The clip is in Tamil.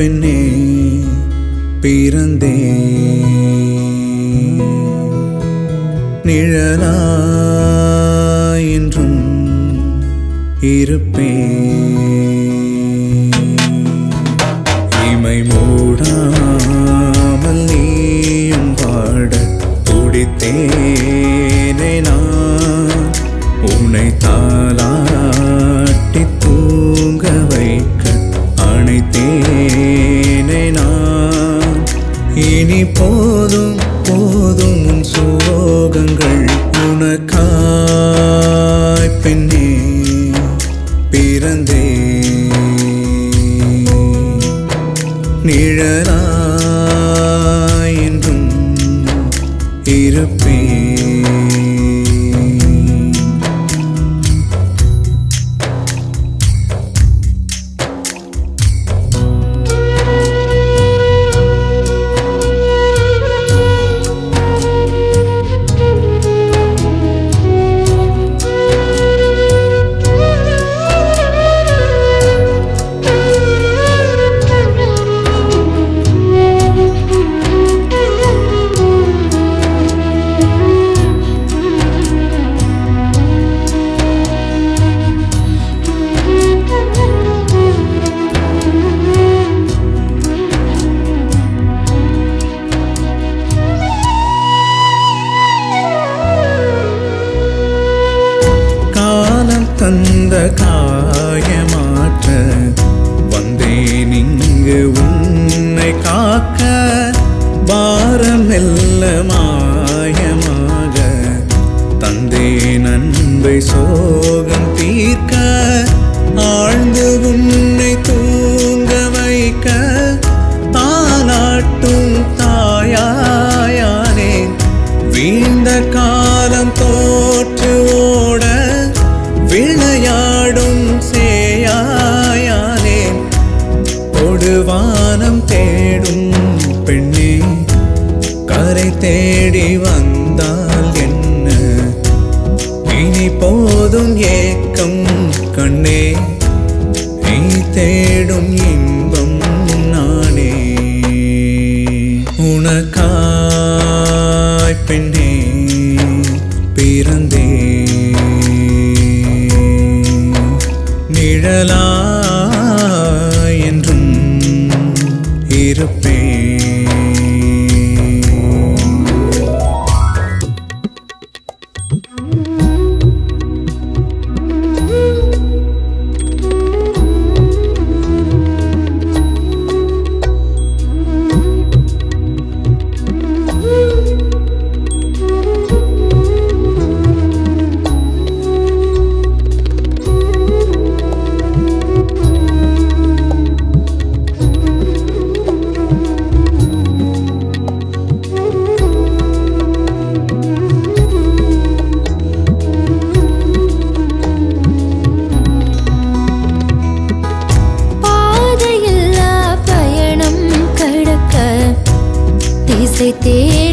பெண்ணே பிறந்தே நிழலாய் என்றும் இருப்பே இமை மூடாமல் நீயும் பாட துடித்தேனே நான் உன்னை தாளாட்டி தூங்க வைக்க அணைத்தேனே நான் இனி போதும் போதும் உன் சோகங்கள் உனக்காய் பெண்ணே பிறந்தே நிழலாய் என்றும் இருப்பேன் காலம் தந்த காயமாற்ற வந்தேன் இங்கு உன்னை காக்க பாரம் மெல்ல மாயமாக தந்தேன் அன்பை சோகம் தீர்க்க ஆழ்ந்து உன்னை தூங்க வைக்க தானாட்டும் தாயாயானே வீழ்ந்த காலம் தோற்று ஓட விளையாடும் சேயாயானேன் கொடுவானம் தேடும் பெண்ணே கரை தேடி வந்தால் என்ன இனி போதும் ஏக்கம் கண்ணே நீ தேடும் இன்பம் நானே உனக்காய் பெண்ணே பிறந்தே நிழலாய் என்றும் இருப்பேன் பாதையில்லா பயணம் கடக்க திசை தேடி